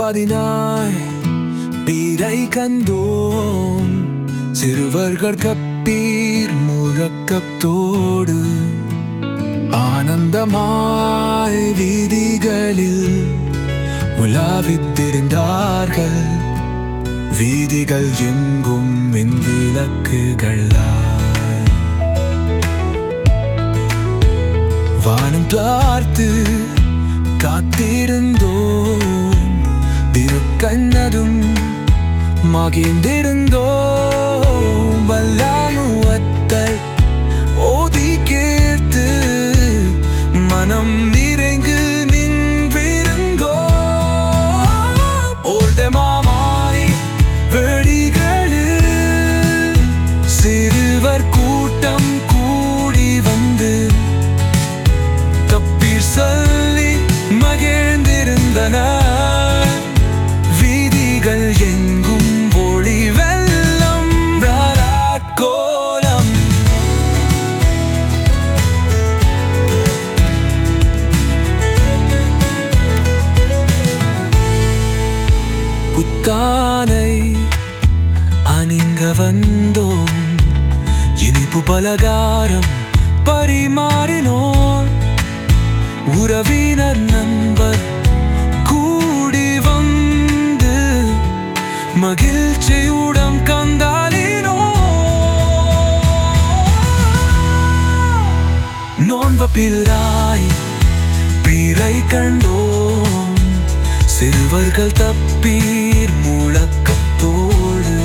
பதினாய் பீரை கண்டோம் சிறுவர்கள் கப்பீர் முழக்கத்தோடு ஆனந்தமாய் வீதிகளில் உலாவித்திருந்தார்கள் வீதிகள் எங்கும் மின் விளக்குகளாய் வானம் பார்த்து காத்திருந்தோம் திருக்கண்ணதும் மகிழ்ந்திருந்தோம் வல்லாமுவத்தல் ஓதி கேட்டு மனம் நிறைங்கு நின்றிருந்தோ ஓட்டமாமாய் வெளிகளில் சிறுவர் கூட்டம் கூடி வந்து தப்பீர் சொல்லி மகிழ்ந்திருந்தனர் வீதிகள் எங்கும் ஒளி வெள்ளம் கோலம் புத்தானை அணிங்க வந்தோம் இனிப்பு பலகாரம் பரிமாறினோம் உறவினர் நண்பர் கூடி வந்து மகிழ்ச்சியுடன் கந்தாலினோ நோன்ப பிள்ளாய் பீரை கண்டோம் சிறுவர்கள் தப்பீர் முழக்கத்தோடு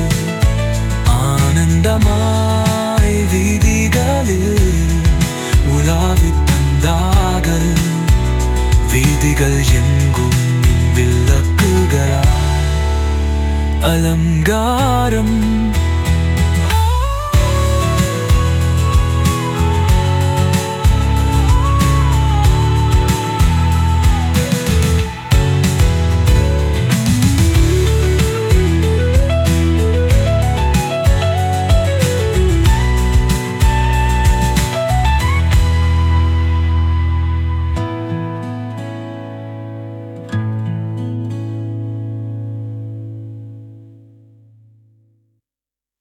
ஆனந்தமாய் வீதிகளில் உலாவித் தந்தார்கள் வீதிகள் எங்கும் விளக்குகளாய் அலங்காரம்